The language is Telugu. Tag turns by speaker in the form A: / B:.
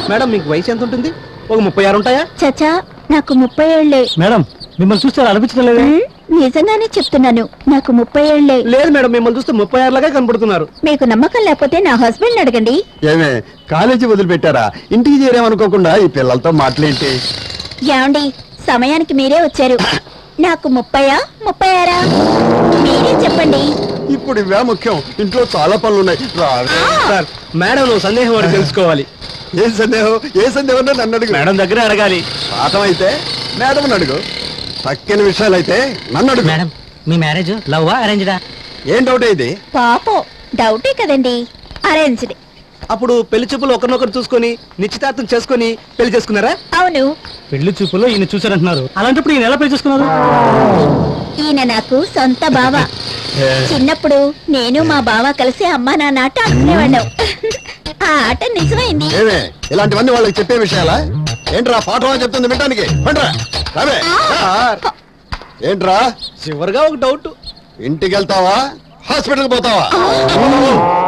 A: మేడం మీకు వయసు ఎంత ఉంటుంది ఒక ముప్పై ఆరు ఉంటాయా
B: చచా నాకు ముప్పై ఏళ్లే
A: మేడం మిమ్మల్ని చూస్తే అలా అనిపించడం లేదే
B: ఉమ్, నిజంగానే చెప్తున్నాను నాకు ముప్పై ఏళ్లే
A: లేదు మేడం మిమ్మల్ని చూస్తే ముప్పై ఆరులాగా కనపడుతున్నారు
B: మీకు నమ్మకం లేకపోతే నా హస్బెండ్ అడగండి
C: ఏమే కాలేజీ వదిలిపెట్టారా ఇంటికి చేరామనుకోకుండా ఈ పిల్లలతో మాటలేంటి
B: ఏమండి సమయానికి మీరే వచ్చారు నాకు ముప్పయా ముప్పై ఆరా మీరే చెప్పండి
C: ఇప్పుడు ఇవే ముఖ్యం ఇంట్లో చాలా పనులు ఉన్నాయి రావే.
A: సార్ మేడం నువ్వు సందేహం వాడు తెలుసుకోవాలి
C: ఏం సందేహం ఏ సందేహం ఉన్నా నన్ను అడుగు
A: మేడం దగ్గరే అడగాలి
C: పాఠం అయితే మేడం అడుగు తక్కిన విషయాలు అయితే నన్ను అడుగు
D: మేడం మీ మ్యారేజ్ లవ్వా అరేంజ్డా
C: ఏం డౌట్ ఇది
B: పాపం డౌటే కదండి అరేంజ్డ్
A: అప్పుడు పెళ్లి చూపులు ఒకరినొకరు చూసుకొని నిశ్చితార్థం చేసుకొని పెళ్లి చేసుకున్నారా
B: అవును
A: పెళ్లి చూపులో ఈయన చూసారంటున్నారు అలాంటప్పుడు ఈయన ఎలా పెళ్లి చేసుకున్నారు
B: ఈయన నాకు సొంత బావ చిన్నప్పుడు నేను మా బావ కలిసి అమ్మా నాన్న ఆట ఆడుకునేవాళ్ళం ఆ ఆట నిజమైంది
C: ఏమే ఇలాంటివన్నీ వాళ్ళకి చెప్పే విషయాలా ఏంట్రా పాఠం అని చెప్తుంది వినడానికి పండ్రా రావే
A: సార్
C: ఏంట్రా
A: చివరిగా ఒక డౌట్
C: ఇంటికి వెళ్తావా హాస్పిటల్కి పోతావా